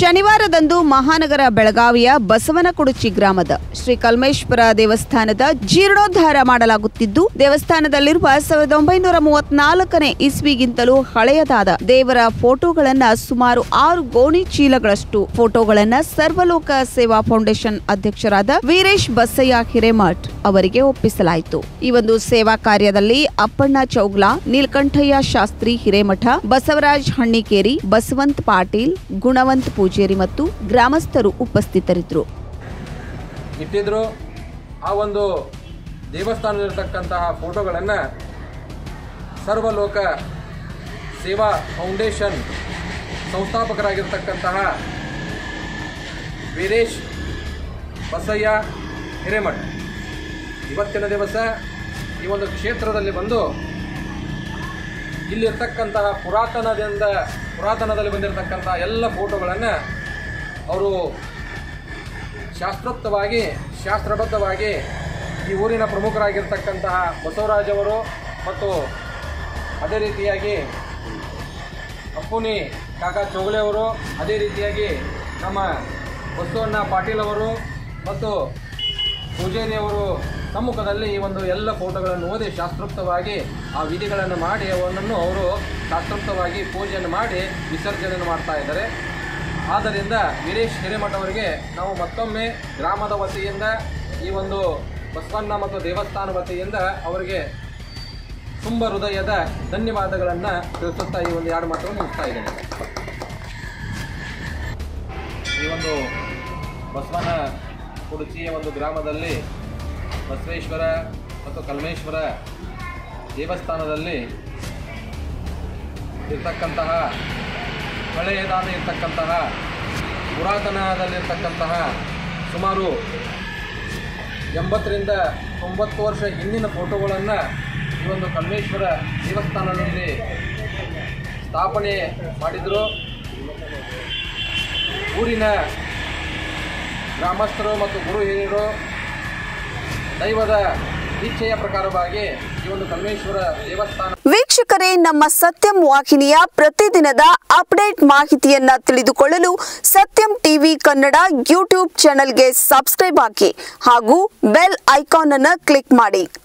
ಶನಿವಾರದಂದು ಮಹಾನಗರ ಬೆಳಗಾವಿಯ ಬಸವನಕುಡುಚಿ ಗ್ರಾಮದ ಶ್ರೀ ಕಲ್ಮೇಶ್ವರ ದೇವಸ್ಥಾನದ ಜೀರ್ಣೋದ್ಧಾರ ಮಾಡಲಾಗುತ್ತಿದ್ದು ದೇವಸ್ಥಾನದಲ್ಲಿರುವ ಸಾವಿರದ ಒಂಬೈನೂರ ಮೂವತ್ನಾಲ್ಕನೇ ಇಸ್ವಿಗಿಂತಲೂ ಹಳೆಯದಾದ ದೇವರ ಫೋಟೋಗಳನ್ನ ಸುಮಾರು ಆರು ಗೋಣಿ ಚೀಲಗಳಷ್ಟು ಫೋಟೋಗಳನ್ನ ಸರ್ವಲೋಕ ಸೇವಾ ಫೌಂಡೇಶನ್ ಅಧ್ಯಕ್ಷರಾದ ವೀರೇಶ್ ಬಸಯ್ಯ ಹಿರೇಮಠ್ ಅವರಿಗೆ ಒಪ್ಪಿಸಲಾಯಿತು ಈ ಒಂದು ಸೇವಾ ಕಾರ್ಯದಲ್ಲಿ ಅಪ್ಪಣ್ಣ ಚೌಗ್ಲಾ ನೀಲಕಂಠಯ್ಯ ಶಾಸ್ತ್ರಿ ಹಿರೇಮಠ ಬಸವರಾಜ್ ಹಣ್ಣಿಕೇರಿ ಬಸವಂತ್ ಪಾಟೀಲ್ ಗುಣವಂತ್ ಪೂಜೇರಿ ಮತ್ತು ಗ್ರಾಮಸ್ಥರು ಉಪಸ್ಥಿತರಿದ್ದರು ಇಟ್ಟಿದ್ರು ಆ ಒಂದು ದೇವಸ್ಥಾನದಲ್ಲಿರ್ತಕ್ಕಂತಹ ಫೋಟೋಗಳನ್ನು ಸರ್ವಲೋಕ ಸೇವಾ ಫೌಂಡೇಶನ್ ಸಂಸ್ಥಾಪಕರಾಗಿರ್ತಕ್ಕಂತಹ ವೀರೇಶ್ ಬಸಯ್ಯ ಹಿರೇಮಠ್ ಇವತ್ತಿನ ದಿವಸ ಈ ಒಂದು ಕ್ಷೇತ್ರದಲ್ಲಿ ಬಂದು ಇಲ್ಲಿರ್ತಕ್ಕಂತಹ ಪುರಾತನದಿಂದ ಪುರಾತನದಲ್ಲಿ ಬಂದಿರತಕ್ಕಂತಹ ಎಲ್ಲ ಫೋಟೋಗಳನ್ನು ಅವರು ಶಾಸ್ತ್ರೋಕ್ತವಾಗಿ ಶಾಸ್ತ್ರಬದ್ಧವಾಗಿ ಈ ಊರಿನ ಪ್ರಮುಖರಾಗಿರ್ತಕ್ಕಂತಹ ಬಸವರಾಜ್ ಅವರು ಮತ್ತು ಅದೇ ರೀತಿಯಾಗಿ ಅಪ್ಪುನಿ ಕಾಕಾ ಚೌಗಲೆ ಅವರು ಅದೇ ರೀತಿಯಾಗಿ ನಮ್ಮ ಬಸವಣ್ಣ ಪಾಟೀಲ್ ಅವರು ಮತ್ತು ಪೂಜಾರಿ ಅವರು ಸಮ್ಮುಖದಲ್ಲಿ ಈ ಒಂದು ಎಲ್ಲ ಫೋಟೋಗಳನ್ನು ಓದಿ ಶಾಸ್ತ್ರೋಕ್ತವಾಗಿ ಆ ವಿಧಿಗಳನ್ನು ಮಾಡಿ ಅವನನ್ನು ಅವರು ಶಾಸ್ತ್ರೋಕ್ತವಾಗಿ ಪೂಜೆಯನ್ನು ಮಾಡಿ ವಿಸರ್ಜನೆಯನ್ನು ಮಾಡ್ತಾ ಇದ್ದಾರೆ ಆದ್ದರಿಂದ ವೀರೇಶ್ ಹಿರೇಮಠ ಅವರಿಗೆ ನಾವು ಮತ್ತೊಮ್ಮೆ ಗ್ರಾಮದ ವತಿಯಿಂದ ಈ ಒಂದು ಬಸವಣ್ಣ ಮತ್ತು ದೇವಸ್ಥಾನ ವತಿಯಿಂದ ಅವರಿಗೆ ತುಂಬ ಹೃದಯದ ಧನ್ಯವಾದಗಳನ್ನು ತಿಳಿಸುತ್ತಾ ಈ ಒಂದು ಎರಡು ಮಾತನ್ನು ಮುಗಿಸ್ತಾ ಇದ್ದೇನೆ ಈ ಒಂದು ಬಸವನ ಕುಡುಚಿಯ ಒಂದು ಗ್ರಾಮದಲ್ಲಿ ಬಸವೇಶ್ವರ ಮತ್ತು ಕಲ್ಮೇಶ್ವರ ದೇವಸ್ಥಾನದಲ್ಲಿ ಇರ್ತಕ್ಕಂತಹ ಹಳೆಯದಾದ ಇರ್ತಕ್ಕಂತಹ ಪುರಾತನದಲ್ಲಿರ್ತಕ್ಕಂತಹ ಸುಮಾರು ಎಂಬತ್ತರಿಂದ ತೊಂಬತ್ತು ವರ್ಷ ಹಿಂದಿನ ಫೋಟೋಗಳನ್ನು ಈ ಒಂದು ಕಲ್ಮೇಶ್ವರ ದೇವಸ್ಥಾನದಲ್ಲಿ ಸ್ಥಾಪನೆ ಮಾಡಿದರು ಊರಿನ ಗ್ರಾಮಸ್ಥರು ಮತ್ತು ಗುರು ಹಿರಿಯರು ದೈವದ ಇಚ್ಛೆಯ ಪ್ರಕಾರವಾಗಿ ಈ ಒಂದು ಕಲ್ಮೇಶ್ವರ ದೇವಸ್ಥಾನ ವೀಕ್ಷಕರೇ ನಮ್ಮ ಸತ್ಯಂ ವಾಹಿನಿಯ ಪ್ರತಿದಿನದ ಅಪ್ಡೇಟ್ ಮಾಹಿತಿಯನ್ನ ತಿಳಿದುಕೊಳ್ಳಲು ಸತ್ಯಂ ಟಿವಿ ಕನ್ನಡ ಯೂಟ್ಯೂಬ್ ಚಾನೆಲ್ಗೆ ಸಬ್ಸ್ಕ್ರೈಬ್ ಹಾಕಿ ಹಾಗೂ ಬೆಲ್ ಐಕಾನ್ ಅನ್ನು ಕ್ಲಿಕ್ ಮಾಡಿ